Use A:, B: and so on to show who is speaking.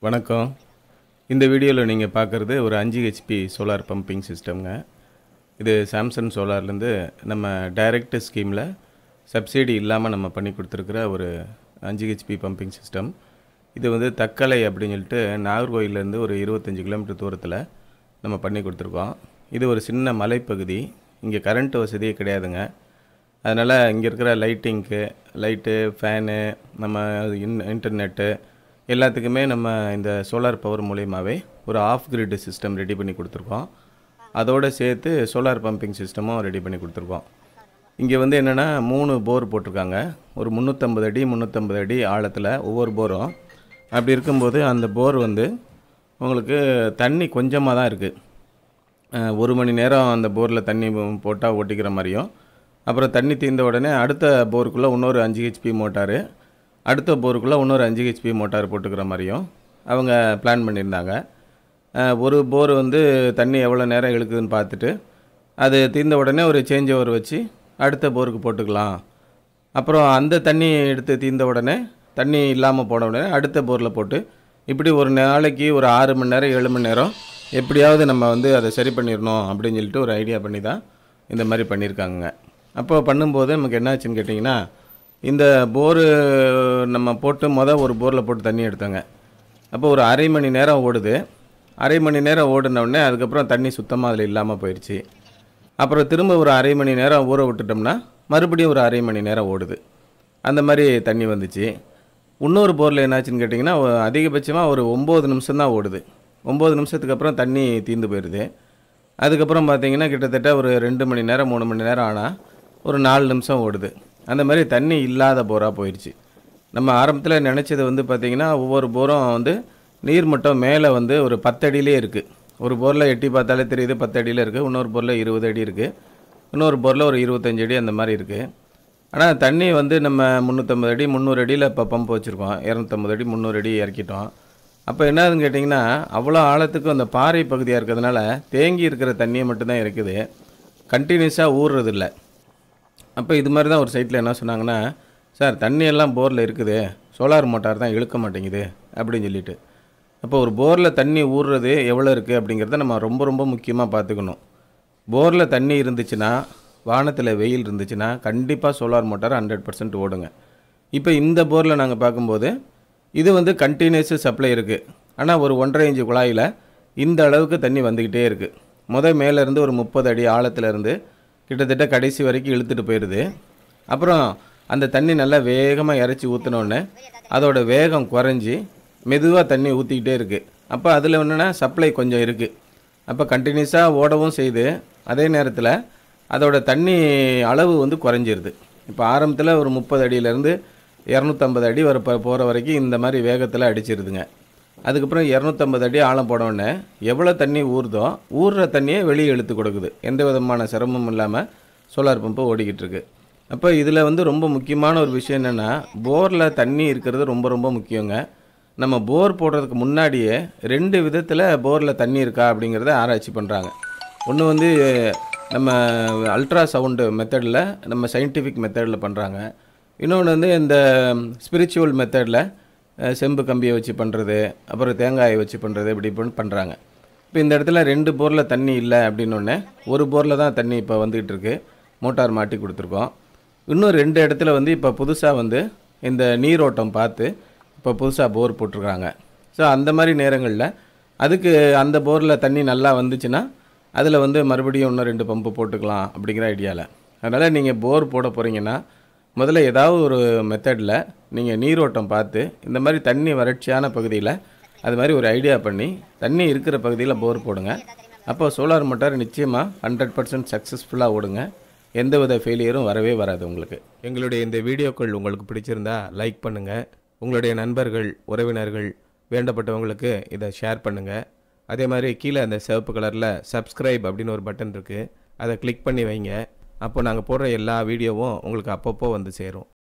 A: வணக்கம் இந்த வீடியோவில் நீங்கள் பார்க்குறது ஒரு அஞ்சு ஹெச்பி சோலார் பம்பிங் சிஸ்டம்ங்க இது சாம்சங் சோலார்லேருந்து நம்ம டைரக்ட் ஸ்கீமில் சப்சிடி இல்லாமல் நம்ம பண்ணி கொடுத்துருக்குற ஒரு அஞ்சு ஹெச்பி பம்பிங் சிஸ்டம் இது வந்து தக்கலை அப்படின்னு சொல்லிட்டு நாகர்கோயிலேருந்து ஒரு இருபத்தஞ்சி கிலோமீட்டர் தூரத்தில் நம்ம பண்ணி கொடுத்துருக்கோம் இது ஒரு சின்ன மலைப்பகுதி இங்கே கரண்ட் வசதியே கிடையாதுங்க அதனால் இங்கே இருக்கிற லைட்டிங்க்கு லைட்டு ஃபேனு நம்ம இன் இன்டர்நெட்டு எல்லாத்துக்குமே நம்ம இந்த சோலார் பவர் மூலியமாகவே ஒரு ஆஃப் கிரிட் சிஸ்டம் ரெடி பண்ணி கொடுத்துருக்கோம் அதோடு சேர்த்து சோலார் பம்பிங் சிஸ்டமும் ரெடி பண்ணி கொடுத்துருக்கோம் இங்கே வந்து என்னென்னா மூணு போர் போட்டிருக்காங்க ஒரு முந்நூற்றம்பது அடி முந்நூற்றம்பது அடி ஆழத்தில் ஒவ்வொரு போரும் அப்படி இருக்கும்போது அந்த போர் வந்து உங்களுக்கு தண்ணி கொஞ்சமாக தான் இருக்குது அஹ் ஒரு மணி நேரம் அந்த போரில் தண்ணி போட்டால் ஓட்டிக்கிற மாதிரியும் அப்புறம் தண்ணி தீர்ந்த உடனே அடுத்த போருக்குள்ளே இன்னொரு அஞ்சு ஹெச்பி மோட்டாரு அடுத்த போருக்குள்ளே இன்னொரு அஞ்சு ஹெச்பி மோட்டார் போட்டுக்கிற மாதிரியும் அவங்க பிளான் பண்ணியிருந்தாங்க அஹ் ஒரு போர் வந்து தண்ணி எவ்வளோ நேரம் இழுக்குதுன்னு பார்த்துட்டு அது தீர்ந்த உடனே ஒரு சேஞ்ச் ஓவர் வச்சு அடுத்த போருக்கு போட்டுக்கலாம் அப்புறம் அந்த தண்ணி எடுத்து தீர்ந்த உடனே தண்ணி இல்லாமல் போன உடனே அடுத்த போரில் போட்டு இப்படி ஒரு நாளைக்கு ஒரு ஆறு மணி நேரம் ஏழு மணி நேரம் எப்படியாவது நம்ம வந்து அதை சரி பண்ணிடணும் அப்படின்னு சொல்லிட்டு ஒரு ஐடியா பண்ணி தான் இந்த மாதிரி பண்ணியிருக்காங்க அப்போ பண்ணும்போது நமக்கு என்னாச்சுன்னு கேட்டிங்கன்னா இந்த போரு நம்ம போட்டு மொதல் ஒரு போரில் போட்டு தண்ணி எடுத்தோங்க அப்போ ஒரு அரை மணி நேரம் ஓடுது அரை மணி நேரம் ஓடின உடனே அதுக்கப்புறம் தண்ணி சுத்தமாக அதில் இல்லாமல் போயிடுச்சு அப்புறம் திரும்ப ஒரு அரை மணி நேரம் ஊற விட்டுட்டோம்னா மறுபடியும் ஒரு அரை மணி நேரம் ஓடுது அந்த மாதிரி தண்ணி வந்துச்சு இன்னொரு போரில் என்னாச்சுன்னு கேட்டிங்கன்னா அதிகபட்சமாக ஒரு ஒம்பது நிமிஷம் தான் ஓடுது ஒம்பது நிமிஷத்துக்கு அப்புறம் தண்ணி தீர்ந்து போயிடுது அதுக்கப்புறம் பார்த்தீங்கன்னா கிட்டத்தட்ட ஒரு ரெண்டு மணி நேரம் மூணு மணி நேரம் ஆனால் ஒரு நாலு நிமிஷம் ஓடுது அந்த மாதிரி தண்ணி இல்லாத போராக போயிடுச்சு நம்ம ஆரம்பத்தில் நினச்சது வந்து பார்த்திங்கன்னா ஒவ்வொரு போரும் வந்து நீர் மட்டம் மேலே வந்து ஒரு பத்தடியிலே இருக்குது ஒரு போரில் எட்டி பார்த்தாலே தெரியுது பத்து அடியில் இருக்குது இன்னொரு போரில் இருபது அடி இருக்குது இன்னொரு போரில் ஒரு இருபத்தஞ்சு அடி அந்த மாதிரி இருக்குது ஆனால் தண்ணி வந்து நம்ம முந்நூற்றம்பது அடி முந்நூறு அடியில் இப்போ பம்ப் வச்சுருக்கோம் இரநூத்தம்பது அடி முந்நூறு அடி இறக்கிட்டோம் அப்போ என்னதுன்னு கேட்டிங்கன்னா அவ்வளோ ஆழத்துக்கு அந்த பாறை பகுதியாக இருக்கிறதுனால தேங்கி இருக்கிற தண்ணியை மட்டும்தான் இருக்குது கண்டினியூஸாக ஊறுறதில்ல அப்போ இது மாதிரி தான் ஒரு சைட்டில் என்ன சொன்னாங்கன்னா சார் தண்ணி எல்லாம் போரில் இருக்குது சோலார் மோட்டார் தான் இழுக்க மாட்டேங்குது அப்படின்னு சொல்லிட்டு அப்போ ஒரு போரில் தண்ணி ஊறுறது எவ்வளோ இருக்குது அப்படிங்கிறத நம்ம ரொம்ப ரொம்ப முக்கியமாக பார்த்துக்கணும் போரில் தண்ணி இருந்துச்சுன்னா வானத்தில் வெயில் இருந்துச்சுன்னா கண்டிப்பாக சோலார் மோட்டார் ஹண்ட்ரட் பர்சன்ட் ஓடுங்க இப்போ இந்த போரில் நாங்கள் பார்க்கும்போது இது வந்து கண்டினியூஸ் சப்ளை இருக்குது ஆனால் ஒரு ஒன்றரை இன்ச்சு குழாயில் இந்த அளவுக்கு தண்ணி வந்துக்கிட்டே இருக்குது முத மேலேருந்து ஒரு முப்பது அடி ஆழத்துல இருந்து கிட்டத்தட்ட கடைசி வரைக்கும் இழுத்துட்டு போயிடுது அப்புறம் அந்த தண்ணி நல்லா வேகமாக இறச்சி ஊற்றினோடனே அதோட வேகம் குறைஞ்சி மெதுவாக தண்ணி ஊற்றிக்கிட்டே இருக்குது அப்போ அதில் என்னென்னா சப்ளை கொஞ்சம் இருக்குது அப்போ கண்டினியூஸாக ஓடவும் செய்யுது அதே நேரத்தில் அதோட தண்ணி அளவு வந்து குறைஞ்சிருது இப்போ ஆரம்பத்தில் ஒரு முப்பது அடியிலேருந்து இரநூத்தம்பது அடி வர போகிற வரைக்கும் இந்த மாதிரி வேகத்தில் அடிச்சிருதுங்க அதுக்கப்புறம் இரநூத்தம்பது அடி ஆழம் போட உடனே எவ்வளோ தண்ணி ஊறுதோ ஊறுற தண்ணியை வெளியே இழுத்து கொடுக்குது எந்த விதமான சிரமமும் இல்லாமல் சோலார் பம்பு ஓடிக்கிட்டு இருக்கு அப்போ இதில் வந்து ரொம்ப முக்கியமான ஒரு விஷயம் என்னென்னா போரில் தண்ணி இருக்கிறது ரொம்ப ரொம்ப முக்கியங்க நம்ம போர் போடுறதுக்கு முன்னாடியே ரெண்டு விதத்தில் போரில் தண்ணி இருக்கா அப்படிங்கிறத ஆராய்ச்சி பண்ணுறாங்க ஒன்று வந்து நம்ம அல்ட்ரா சவுண்டு மெத்தடில் நம்ம சயின்டிஃபிக் மெத்தடில் பண்ணுறாங்க இன்னொன்று வந்து இந்த ஸ்பிரிச்சுவல் மெத்தடில் செம்பு கம்பியை வச்சு பண்ணுறது அப்புறம் தேங்காயை வச்சு பண்ணுறது இப்படி பண்ணி பண்ணுறாங்க இப்போ இந்த இடத்துல ரெண்டு போரில் தண்ணி இல்லை அப்படின்னோடனே ஒரு போரில் தான் தண்ணி இப்போ வந்துக்கிட்டு இருக்கு மோட்டார் மாட்டி கொடுத்துருக்கோம் இன்னும் ரெண்டு இடத்துல வந்து இப்போ புதுசாக வந்து இந்த நீரோட்டம் பார்த்து இப்போ புதுசாக போர் போட்டிருக்காங்க ஸோ அந்த மாதிரி நேரங்களில் அதுக்கு அந்த போரில் தண்ணி நல்லா வந்துச்சுன்னா அதில் வந்து மறுபடியும் இன்னும் ரெண்டு பம்பு போட்டுக்கலாம் அப்படிங்கிற ஐடியாவில் அதனால் நீங்கள் போர் போட போகிறீங்கன்னா முதல்ல ஏதாவது ஒரு மெத்தடில் நீங்கள் நீரோட்டம் பார்த்து இந்த மாதிரி தண்ணி வறட்சியான பகுதியில் அது மாதிரி ஒரு ஐடியா பண்ணி தண்ணி இருக்கிற பகுதியில் போர் போடுங்க அப்போ சோலார் மோட்டார் நிச்சயமாக ஹண்ட்ரட் பர்சன்ட் சக்ஸஸ்ஃபுல்லாக ஓடுங்க எந்தவித ஃபெயிலியரும் வரவே வராது உங்களுக்கு எங்களுடைய இந்த வீடியோக்கள் உங்களுக்கு பிடிச்சிருந்தா லைக் பண்ணுங்கள் உங்களுடைய நண்பர்கள் உறவினர்கள் வேண்டப்பட்டவங்களுக்கு இதை ஷேர் பண்ணுங்கள் அதே மாதிரி கீழே அந்த சிவப்பு கலரில் சப்ஸ்கிரைப் அப்படின்னு ஒரு பட்டன் இருக்குது அதை கிளிக் பண்ணி வைங்க அப்போ நாங்கள் போடுற எல்லா வீடியோவும் உங்களுக்கு அப்பப்போ வந்து சேரும்